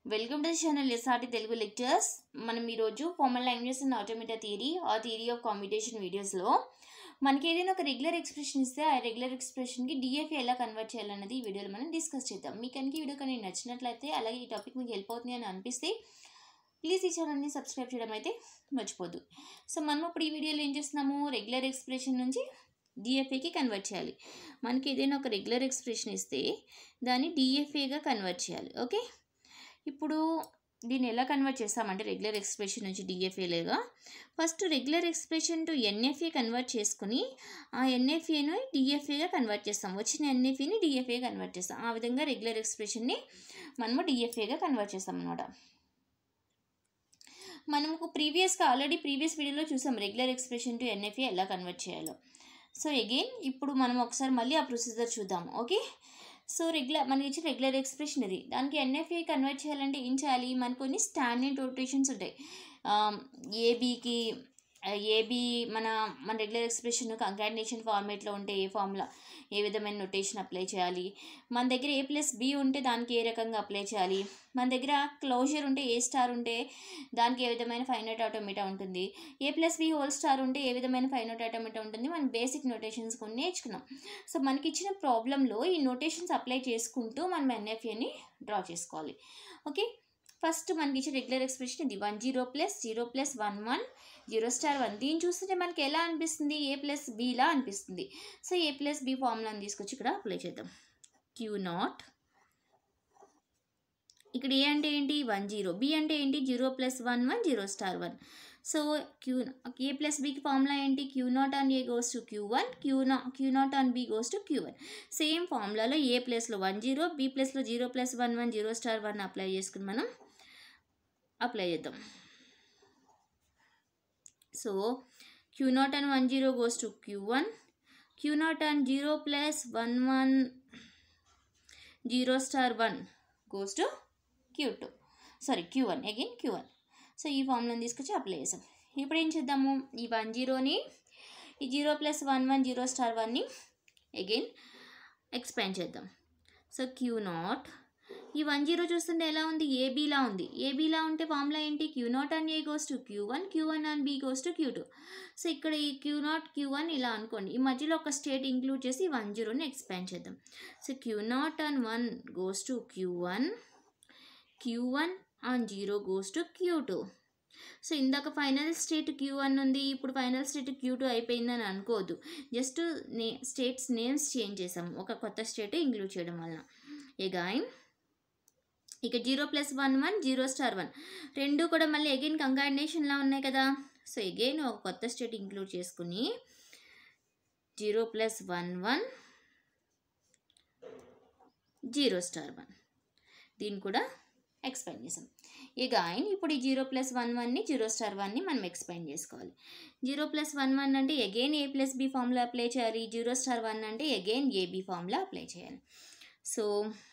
welcome to channel SRT Telugu lectures మనం ఈరోజు formal languages and automata theory ఆ theory of computation వీడియోస్లో మనకి ఏదైనా ఒక రెగ్యులర్ ఎక్స్ప్రెషన్ ఇస్తే ఆ రెగ్యులర్ ఎక్స్ప్రెషన్కి డిఎఫ్ఏ ఎలా కన్వర్ట్ చేయాలన్నది ఈ వీడియోలో మనం డిస్కస్ చేద్దాం మీకు కనుక ఈ వీడియో కానీ నచ్చినట్లయితే అలాగే ఈ టాపిక్ మీకు హెల్ప్ అవుతుంది అని అనిపిస్తే ప్లీజ్ ఈ ఛానల్ని సబ్స్క్రైబ్ చేయడం అయితే మర్చిపోద్దు సో మనం ఇప్పుడు ఈ వీడియోలో ఏం చేస్తున్నాము రెగ్యులర్ ఎక్స్ప్రెషన్ నుంచి డిఎఫ్ఏకి కన్వర్ట్ చేయాలి మనకి ఏదైనా ఒక రెగ్యులర్ ఎక్స్ప్రెషన్ ఇస్తే దాన్ని డిఎఫ్ఏగా కన్వర్ట్ చేయాలి ఓకే ఇప్పుడు దీన్ని ఎలా కన్వర్ట్ చేస్తామంటే రెగ్యులర్ ఎక్స్ప్రెషన్ నుంచి డిఎఫ్ఏలేగా first regular expression to NFA convert చేసుకుని ఆ ఎన్ఎఫ్ఏను డిఎఫ్ఏగా కన్వర్ట్ చేస్తాం వచ్చిన ఎన్ఎఫ్ఏని డిఎఫ్ఏ కన్వర్ట్ చేస్తాం ఆ విధంగా రెగ్యులర్ ఎక్స్ప్రెషన్ని మనము డిఎఫ్ఏగా కన్వర్ట్ చేస్తాం అనమాట మనకు ప్రీవియస్గా ఆల్రెడీ ప్రీవియస్ వీడియోలో చూసాం రెగ్యులర్ ఎక్స్ప్రెషన్ టు ఎన్ఎఫ్ఏ ఎలా కన్వర్ట్ చేయాలో సో అగైన్ ఇప్పుడు మనం ఒకసారి మళ్ళీ ఆ ప్రొసీజర్ చూద్దాం ఓకే సో రెగ్యులర్ మనకి ఇచ్చిన రెగ్యులర్ ఎక్స్ప్రెషన్ ఇది దానికి ఎన్ఎఫ్ఏ కన్వర్ట్ చేయాలంటే ఏం చేయాలి మనకు కొన్ని స్టాండర్డ్ రొటేషన్స్ ఉంటాయి ఏబీకి ఏబీ మన మన రెగ్యులర్ ఎక్స్ప్రెషన్ కంకాటినేషన్ ఫార్మేట్లో ఉంటే ఏ ఫార్ములా ఏ విధమైన నొటేషన్ అప్లై చేయాలి మన దగ్గర ఏ ప్లస్ బి ఉంటే దానికి ఏ రకంగా అప్లై చేయాలి మన దగ్గర క్లోజర్ ఉంటే ఏ స్టార్ ఉంటే దానికి ఏ విధమైన ఫైనట్ ఆటోమేటా ఉంటుంది A plus B whole star ఉంటే ఏ విధమైన ఫైనట్ ఆటోమేటా ఉంటుంది మనం బేసిక్ నోటేషన్స్ కొన్ని నేర్చుకున్నాం సో మనకి ఇచ్చిన ప్రాబ్లంలో ఈ నోటేషన్స్ అప్లై చేసుకుంటూ మనం ఎన్ఎఫ్ఏని డ్రా చేసుకోవాలి ఓకే ఫస్ట్ మనకి ఇచ్చిన రెగ్యులర్ ఎక్స్ప్రెషన్ ఇది one zero plus zero plus one one zero star one దీన్ని చూస్తుంటే మనకి ఎలా అనిపిస్తుంది ఏ ప్లస్ బీలా అనిపిస్తుంది సో ఏ ప్లస్ బి ఫార్ములాని తీసుకొచ్చి ఇక్కడ అప్లై చేద్దాం క్యూ నాట్ ఇక్కడ ఏ అంటే ఏంటి వన్ జీరో బి అంటే ఏంటి zero plus one one zero star one so Q A plus బికి ఫార్ములా ఏంటి Q not on A goes to Q one Q naught Q not on B goes to Q one same ఫార్ములాలో A ప్లస్లో one zero B ప్లస్లో zero plus one one zero star one apply చేసుకుని మనం apply చేద్దాం so Q not and one zero goes to Q one Q not and zero plus one one zero star one goes to Q two sorry Q one again Q one so ఈ ఫార్ములాని తీసుకొచ్చి apply చేసాం ఇప్పుడు ఏం చేద్దాము ఈ one జీరోని ఈ zero plus one one zero star వన్ని అగైన్ ఎక్స్పాండ్ చేద్దాం సో క్యూ నాట్ ఈ వన్ జీరో చూస్తుంటే ఎలా ఉంది ఏబీలా ఉంది ఏబీలా ఉంటే ఫార్ములా ఏంటి Q not and A goes to Q one Q one and B goes to Q two so ఇక్కడ ఈ క్యూ నాట్ క్యూ వన్ ఇలా అనుకోండి ఈ మధ్యలో ఒక స్టేట్ ఇంక్లూడ్ చేసి వన్ జీరోని ఎక్స్పాండ్ చేద్దాం so Q not and one goes to Q one Q one and zero goes to Q two so ఇందాక ఫైనల్ స్టేట్ క్యూ వన్ ఉంది ఇప్పుడు ఫైనల్ స్టేట్ క్యూ టూ అయిపోయిందని అనుకోవద్దు జస్ట్ నే states names change చేసాం ఒక కొత్త స్టేట్ ఇంక్లూడ్ చేయడం వలన ఎగాయిన్ ఇక zero plus one one zero star one రెండు కూడా మళ్ళీ అగైన్ కంకాడినేషన్లా ఉన్నాయి కదా సో అగైన్ ఒక కొత్త స్టేట్ ఇంక్లూడ్ చేసుకుని zero plus one one zero star one దీన్ని కూడా ఎక్స్పాండ్ చేసాం ఇక ఆయన ఇప్పుడు ఈ జీరో ప్లస్ వన్ వన్ని జీరో స్టార్ వన్ని మనం ఎక్స్పాండ్ చేసుకోవాలి జీరో ప్లస్ వన్ వన్ అంటే అగైన్ ఏ ప్లస్ బి ఫామ్లో అప్లై చేయాలి జీరో స్టార్ వన్ అంటే అగైన్ ఏబి ఫామ్లో అప్లై చేయాలి సో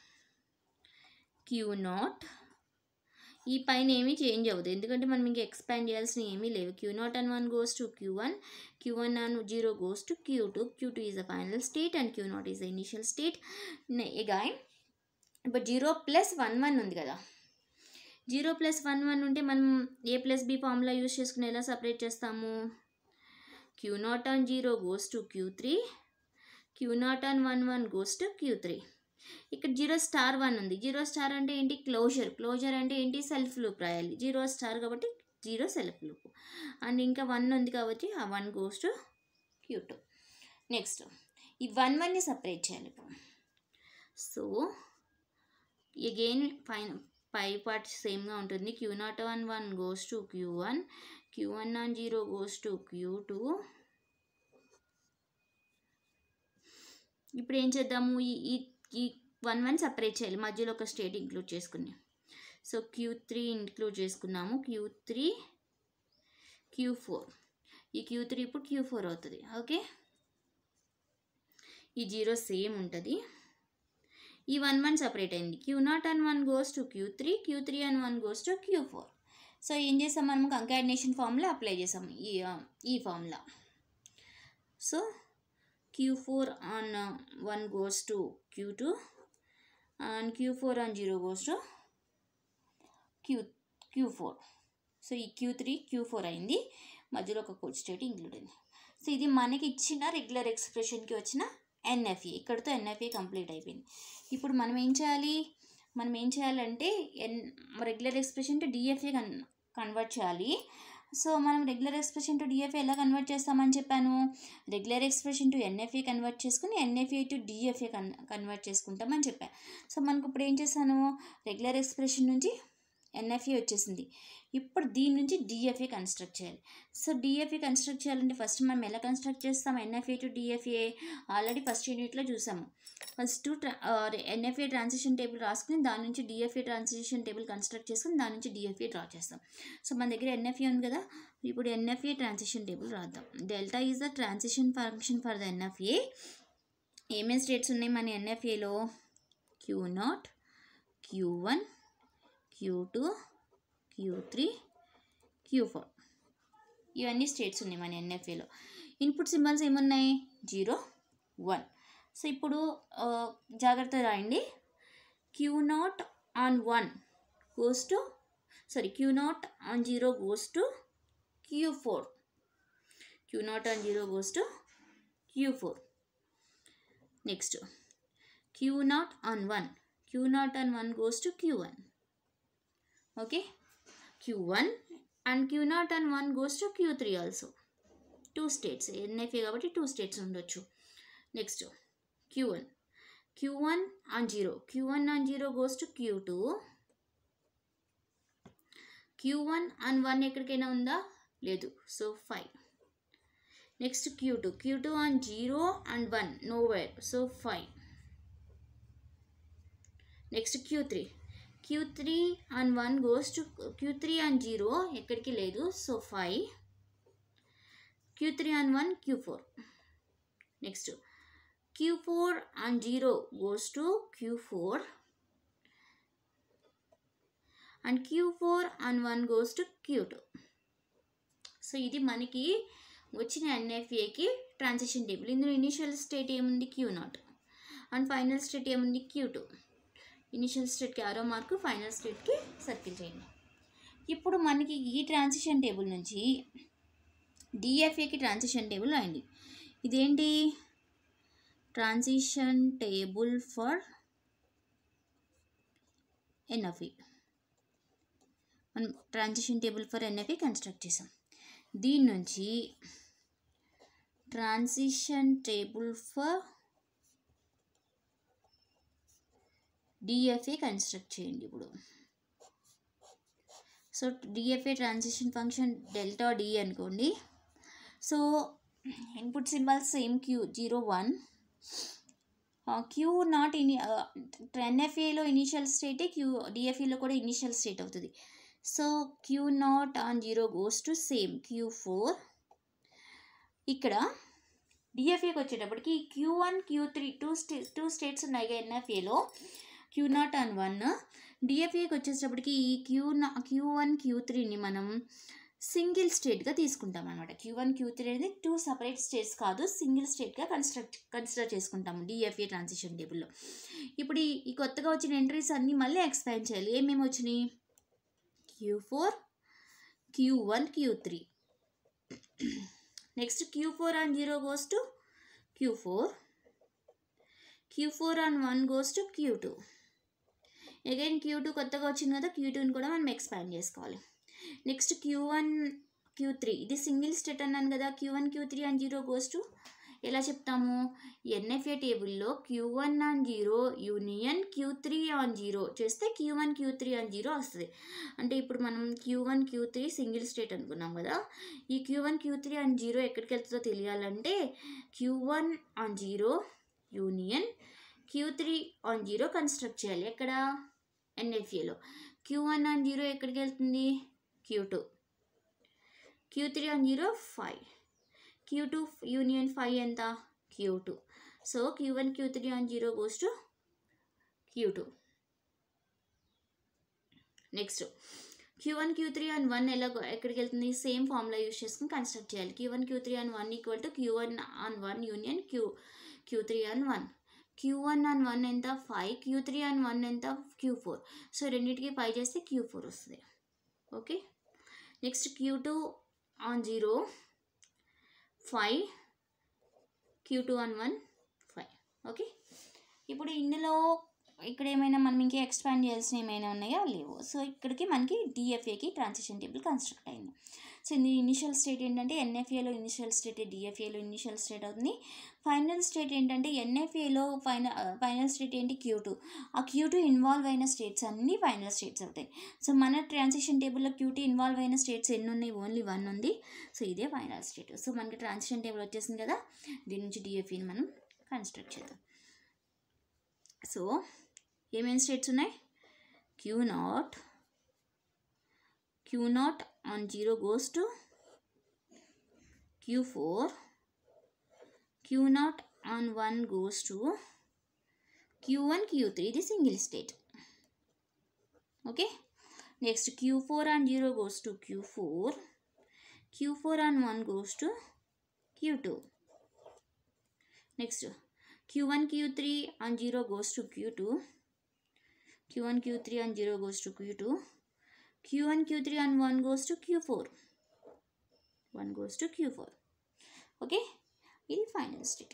క్యూ నాట్ ఈ పైన ఏమీ చేంజ్ అవ్వదు ఎందుకంటే మనం ఇంకా ఎక్స్పాండ్ చేయాల్సిన ఏమీ లేవు Q not and one goes to Q one Q one and zero goes to Q two Q two is the final state and Q naught is the initial state again ఇప్పుడు zero plus one one ఉంది కదా zero plus one one ఉంటే మనం A plus B formula use చేసుకుని ఎలా separate చేస్తాము Q not on zero goes to Q three Q not on one one goes to Q three ఇక్కడ zero star one ఉంది zero star అంటే ఏంటి closure closure అంటే ఏంటి సెల్ఫ్ లూప్ రాయాలి జీరో స్టార్ కాబట్టి జీరో సెల్ఫ్ లూప్ అండ్ ఇంకా one ఉంది కాబట్టి ఆ one goes to Q two next ఈ వన్ వన్ని సపరేట్ చేయాలి ఇప్పుడు సో అగైన్ పైన పై పార్ట్ సేమ్గా ఉంటుంది Q naught one one goes to Q one Q one on zero goes to Q two ఇప్పుడు ఏం చేద్దాము ఈ ఈ వన్ వన్ సపరేట్ చేయాలి మధ్యలో ఒక స్టేట్ ఇంక్లూడ్ చేసుకుని సో క్యూ త్రీ ఇంక్లూడ్ చేసుకున్నాము క్యూ త్రీ క్యూ ఫోర్ ఈ క్యూ త్రీ ఇప్పుడు క్యూ ఫోర్ అవుతుంది ఓకే ఈ జీరో సేమ్ ఉంటుంది ఈ వన్ వన్ సపరేట్ అయింది Q not and one goes to Q three Q three and one goes to Q four so ఏం చేసాం మనం కంకాడినేషన్ ఫార్ములా అప్లై చేసాం ఈ ఈ formula so q4 on uh, 1 goes to q2 and q4 on 0 goes to Q Q four so ఈ Q three Q four అయింది మధ్యలో ఒక కోడ్ స్టేట్ ఇంక్లూడ్ అయింది సో ఇది మనకి ఇచ్చిన రెగ్యులర్ ఎక్స్ప్రెషన్కి వచ్చిన ఎన్ఎఫ్ఏ ఇక్కడతో ఎన్ఎఫ్ఏ కంప్లీట్ అయిపోయింది ఇప్పుడు మనం ఏం చేయాలి మనం ఏం చేయాలంటే an regular expression to DFA con convert చేయాలి సో మనం రెగ్యులర్ ఎక్స్ప్రెషన్ టు డిఎఫ్ఏ ఎలా కన్వర్ట్ చేస్తామని చెప్పాను regular expression to NFA convert చేసుకుని NFA to DFA con convert చేసుకుంటామని చెప్పాను సో మనకు ఇప్పుడు ఏం చేశాను రెగ్యులర్ ఎక్స్ప్రెషన్ నుంచి ఎన్ఎఫ్ఏ వచ్చేసింది ఇప్పుడు దీని నుంచి డిఎఫ్ఏ కన్స్ట్రక్ట్ చేయాలి సో డిఎఫ్ఏ కన్స్ట్రక్ట్ చేయాలంటే ఫస్ట్ మనం ఎలా కన్స్ట్రక్ట్ చేస్తాం NFA to DFA already first యూనిట్లో చూసాము ఫస్ట్ ఎన్ఎఫ్ఏ ట్రాన్సిషన్ టేబుల్ రాసుకుని దాని నుంచి డిఎఫ్ఏ ట్రాన్సిషన్ టేబుల్ కన్స్ట్రక్ట్ చేసుకుని దాని నుంచి డిఎఫ్ఏ డ్రా చేస్తాం సో మన దగ్గర ఎన్ఎఫ్ఏ ఉంది కదా ఇప్పుడు ఎన్ఎఫ్ఏ ట్రాన్సిషన్ టేబుల్ రాద్దాం delta is the transition function for the NFA ఏమేమి స్టేట్స్ ఉన్నాయి మన ఎన్ఎఫ్ఏలో Q not Q one Q two Q three Q four ఇవన్నీ స్టేట్స్ ఉన్నాయి మన ఎన్ఎఫ్ఏలో ఇన్పుట్ సింబల్స్ ఏమున్నాయి జీరో వన్ సో ఇప్పుడు ఆ, జాగ్రత్త రాయండి Q not on one goes to sorry Q not on zero goes to Q four Q not on zero goes to Q four next Q naught on one Q not on one goes to Q one okay Q one and Q not and one goes to Q three also two states NFA కాబట్టి two states ఉండొచ్చు next Q one Q one on zero Q one on zero goes to Q two Q one on one ఎక్కడికైనా ఉందా లేదు so five next Q two Q two on zero and one nowhere so five next queue three Q three and one goes to Q three and zero ఎక్కడికి లేదు so five Q three and one Q four next Q four and zero goes to Q four and Q four and one goes to Q two so ఇది మనకి వచ్చిన ఎన్ఎఫ్ఏకి transition table ఇందులో initial state ఏముంది Q not and final state ఏముంది Q two initial స్టేట్కి arrow mark final స్టేట్కి circle చేయండి ఇప్పుడు మనకి ఈ ట్రాన్సిషన్ టేబుల్ నుంచి డిఎఫ్ఏకి ట్రాన్సిషన్ టేబుల్ అయింది ఇదేంటి ట్రాన్సిషన్ టేబుల్ ఫర్ ఎన్ఎఫ్ఈ మనం transition table for NFE construct చేసాం దీని నుంచి transition table for DFA construct చేయండి ఇప్పుడు so DFA transition function delta D అనుకోండి so input symbols same Q zero one Q not ఇని ఎన్ఎఫ్ఏలో ఇనిషియల్ స్టేటే క్యూ డిఎఫ్ఏలో కూడా ఇనిషియల్ స్టేట్ అవుతుంది so Q not on zero goes to same Q four ఇక్కడ డిఎఫ్ఏకి వచ్చేటప్పటికి Q one Q three two stay two states ఉన్నాయి ఎన్ఎఫ్ఏలో క్యూ నాట్ అండ్ వన్ డిఎఫ్ఏకి వచ్చేటప్పటికి ఈ queue naught queue one queue త్రీని మనం సింగిల్ స్టేట్గా తీసుకుంటాం అనమాట క్యూ వన్ క్యూ త్రీ అనేది టూ సపరేట్ స్టేట్స్ కాదు సింగిల్ స్టేట్గా కన్స్ట్రక్ట్ కన్సిడర్ చేసుకుంటాము డిఎఫ్ఏ ట్రాన్సిషన్ టేబుల్లో ఇప్పుడు ఈ ఈ కొత్తగా వచ్చిన ఎంట్రీస్ అన్నీ మళ్ళీ ఎక్స్ప్లెయిన్ చేయాలి ఏమేమి వచ్చినాయి Q four Q one Q three next Q four and zero goes to Q four Q four and one goes to Q two again Q two కొత్తగా వచ్చింది కదా క్యూ టూని కూడా మనం ఎక్స్పాండ్ చేసుకోవాలి next Q one Q three ఇది single state అన్నాను కదా Q one Q three and zero goes to ఎలా చెప్తాము ఎన్ఎఫ్ఏ టేబుల్లో Q one on zero union Q three on zero చేస్తే Q one Q three on zero వస్తుంది అంటే ఇప్పుడు మనం Q one Q three single state అనుకున్నాం కదా ఈ Q one Q three on zero ఎక్కడికి వెళ్తుందో తెలియాలంటే Q one on zero union Q three on zero construct చేయాలి ఎక్కడ ఎన్ఎఫ్ఏలో క్యూ వన్ ఆన్ జీరో ఎక్కడికి వెళ్తుంది Q two Q three on zero five Q two union five ఎంత Q two so Q one Q three on zero goes to Q two next Q one Q three and one ఎలా ఎక్కడికి వెళ్తుంది same formula use చేసుకుని construct చేయాలి Q one Q three and one equal to Q one on one union Q Q three on one Q one and one ఎంత five Q three and one ఎంత Q four so రెండింటికి పై చేస్తే Q four వస్తుంది okay next Q two on zero five Q two on one five okay ఇప్పుడు ఇందులో ఇక్కడ ఏమైనా మనం ఇంకా ఎక్స్పాండ్ చేయాల్సిన ఏమైనా ఉన్నాయా లేవు సో ఇక్కడికి మనకి డిఎఫ్ఏకి ట్రాన్సిషన్ టేబుల్ కన్స్ట్రక్ట్ అయింది సో ఇది ఇనిషియల్ స్టేట్ ఏంటంటే ఎన్ఎఫ్ఏలో ఇనిషియల్ స్టేట్ డిఎఫ్ఏలో ఇనిషియల్ స్టేట్ అవుతుంది ఫైనల్ స్టేట్ ఏంటంటే ఎన్ఎఫ్ఏలో ఫైనల్ ఫైనల్ స్టేట్ ఏంటి క్యూ టూ ఆ క్యూ టూ ఇన్వాల్వ్ అయిన స్టేట్స్ అన్నీ ఫైనల్ స్టేట్స్ అవుతాయి సో మన ట్రాన్సిషన్ టేబుల్లో క్యూ టూ ఇన్వాల్వ్ అయిన స్టేట్స్ ఎన్ని ఉన్నాయి ఓన్లీ వన్ ఉంది సో ఇదే ఫైనల్ స్టేట్ సో మనకి ట్రాన్సిషన్ టేబుల్ వచ్చేసింది కదా దీని నుంచి డిఎఫ్ఈని మనం కన్స్ట్రక్ట్ చేద్దాం సో ఏమేమి స్టేట్స్ ఉన్నాయి Q not Q not on zero goes to Q four Q not on one goes to Q one Q three ఇది single state okay next Q four on zero goes to Q four Q four on one goes to Q two next q1 q3 on 0 goes to q2 q1 q3 on 0 goes to q2 q1 q3 on 1 goes to q4 1 goes to q4 okay ఇది final state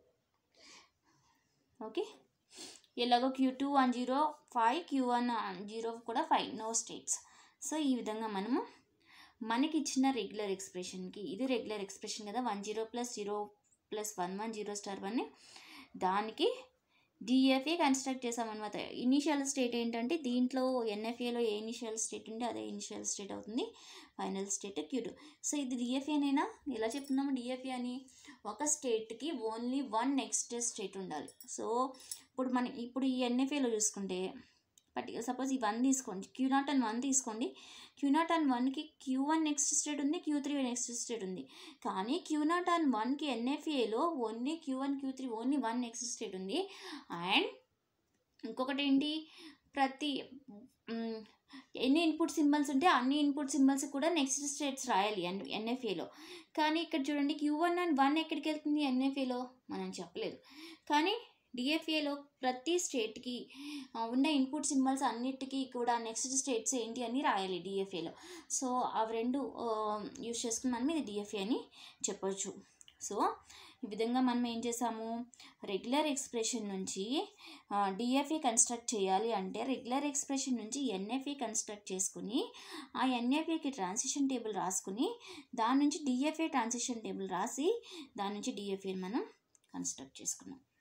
okay ఎలాగో Q two one zero five Q one zero కూడా five no states so ఈ విధంగా మనము మనకి ఇచ్చిన regular ఎక్స్ప్రెషన్కి ఇది రెగ్యులర్ ఎక్స్ప్రెషన్ కదా one zero plus zero plus one one zero star one దానికి డిఎఫ్ఏ కన్స్ట్రక్ట్ చేసామన్నమాట ఇనిషియల్ స్టేట్ ఏంటంటే దీంట్లో ఎన్ఎఫ్ఏలో ఏ ఇనిషియల్ స్టేట్ ఉంటే అదే ఇనిషియల్ స్టేట్ అవుతుంది ఫైనల్ స్టేట్ క్యూటు సో ఇది డిఎఫ్ఏనైనా ఎలా చెప్తున్నాము డిఎఫ్ఏ అని ఒక స్టేట్కి ఓన్లీ వన్ నెక్స్ట్ స్టేట్ ఉండాలి సో ఇప్పుడు మన ఇప్పుడు ఈ ఎన్ఎఫ్ఏలో చూసుకుంటే బట్ సపోజ్ ఈ వన్ తీసుకోండి క్యూ నాట్ అండ్ వన్ తీసుకోండి క్యూ నాట్ అండ్ వన్కి క్యూ వన్ నెక్స్ట్ స్టేట్ ఉంది క్యూ త్రీ నెక్స్ట్ స్టేట్ ఉంది కానీ క్యూ నాట్ అండ్ వన్కి ఎన్ఎఫ్ఏలో only Q one Q three only one next state ఉంది అండ్ ఇంకొకటి ఏంటి ప్రతి మ్, ఎన్ని ఇన్పుట్ సింబల్స్ ఉంటే అన్ని ఇన్పుట్ సింబల్స్ కూడా నెక్స్ట్ స్టేట్స్ రాయాలి ఎన్ ఎన్ఎఫ్ఏలో కానీ ఇక్కడ చూడండి క్యూ వన్ అండ్ వన్ ఎక్కడికి వెళ్తుంది ఎన్ఎఫ్ఏలో మనం చెప్పలేదు కానీ డిఎఫ్ఏలో ప్రతి స్టేట్కి ఉన్న ఇన్పుట్ సింబల్స్ అన్నిటికీ కూడా నెక్స్ట్ స్టేట్స్ ఏంటి అని రాయాలి డిఎఫ్ఏలో సో అవి రెండు యూస్ చేసుకుని మనం ఇది డిఎఫ్ఏ అని చెప్పొచ్చు సో ఈ విధంగా మనం ఏం చేసాము రెగ్యులర్ ఎక్స్ప్రెషన్ నుంచి డిఎఫ్ఏ కన్స్ట్రక్ట్ చేయాలి అంటే రెగ్యులర్ ఎక్స్ప్రెషన్ నుంచి ఎన్ఎఫ్ఏ కన్స్ట్రక్ట్ చేసుకుని ఆ ఎన్ఎఫ్ఏకి ట్రాన్సిషన్ టేబుల్ రాసుకుని దాని నుంచి డిఎఫ్ఏ ట్రాన్సిషన్ టేబుల్ రాసి దాని నుంచి డిఎఫ్ఏని మనం కన్స్ట్రక్ట్ చేసుకున్నాం